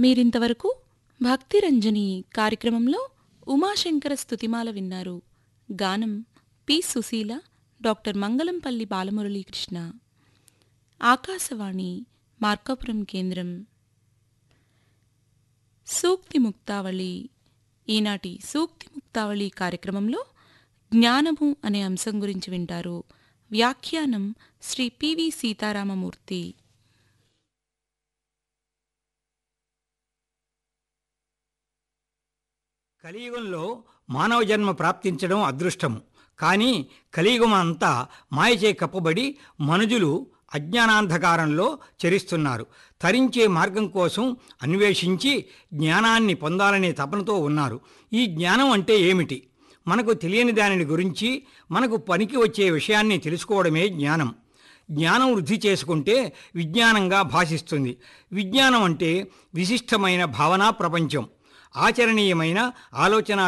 మీరింతవరకు భక్తిరంజని కార్యక్రమంలో ఉమాశంకర స్తుతిమాల విన్నారు గానం పి సుశీల డాక్టర్ మంగళంపల్లి బాలమురళీకృష్ణ ఆకాశవాణి మార్కాపురం కేంద్రం సూక్తి ముక్తావళి ఈనాటి సూక్తి ముక్తావళి కార్యక్రమంలో జ్ఞానము అనే అంశం గురించి వింటారు వ్యాఖ్యానం శ్రీ పివి సీతారామమూర్తి కలియుగంలో మానవ జన్మ ప్రాప్తించడం అదృష్టము కానీ కలియుగం అంతా మాయచే కప్పబడి మనుజులు అజ్ఞానాంధకారంలో చరిస్తున్నారు తరించే మార్గం కోసం అన్వేషించి జ్ఞానాన్ని పొందాలనే తపనతో ఉన్నారు ఈ జ్ఞానం అంటే ఏమిటి మనకు తెలియని దానిని గురించి మనకు పనికి వచ్చే విషయాన్ని తెలుసుకోవడమే జ్ఞానం జ్ఞానం వృద్ధి చేసుకుంటే విజ్ఞానంగా భాషిస్తుంది విజ్ఞానం అంటే విశిష్టమైన భావనా ప్రపంచం ఆచరణీయమైన ఆలోచన